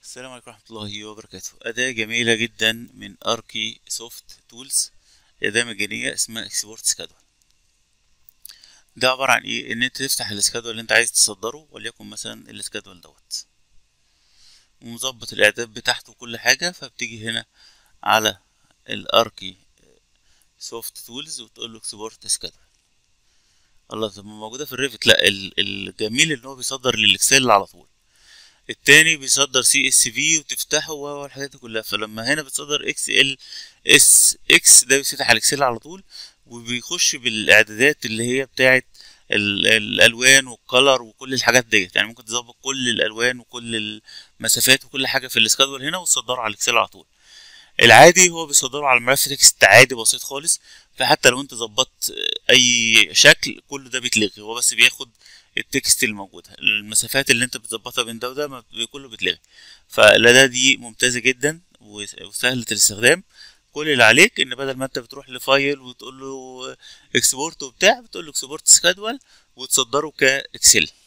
السلام عليكم ورحمة الله وبركاته أداة جميلة جدا من أركي سوفت تولز أداة مجانية اسمها اكسبورت سكادول ده عبارة عن ايه ان انت تفتح السكادول اللي انت عايز تصدره وليكن مثلا السكادول دوت ومظبط الاعداد بتاعته وكل حاجة فبتيجي هنا على الاركي سوفت تولز وتقول له اكسبورت سكادول الله طب ما موجودة في الريفت لا ال- الجميل ان هو بيصدر للاكسل على طول التاني بيصدر سي اس في وتفتحه والحاجات دي كلها فلما هنا بتصدر اكس ال اس اكس ده بيفتح على الاكسل على طول وبيخش بالاعدادات اللي هي بتاعه ال- الالوان والكلر وكل الحاجات ديت يعني ممكن تظبط كل الالوان وكل المسافات وكل حاجه في السكادول هنا وتصدره على الاكسل على طول العادي هو بيصدره على ملف تكست عادي بسيط خالص فحتى لو انت ظبطت اي شكل كل ده بيتلغي هو بس بياخد التكست الموجودة المسافات اللي انت بتظبطها بين ده وده ما بي- كله بيتلغي فالأداة دي ممتازة جدا وس- وسهلة الاستخدام كل اللي عليك ان بدل ما انت بتروح لفايل وتقول له اكسبورت وبتاع بتقول له اكسبورت سكادول وتصدره كاكسل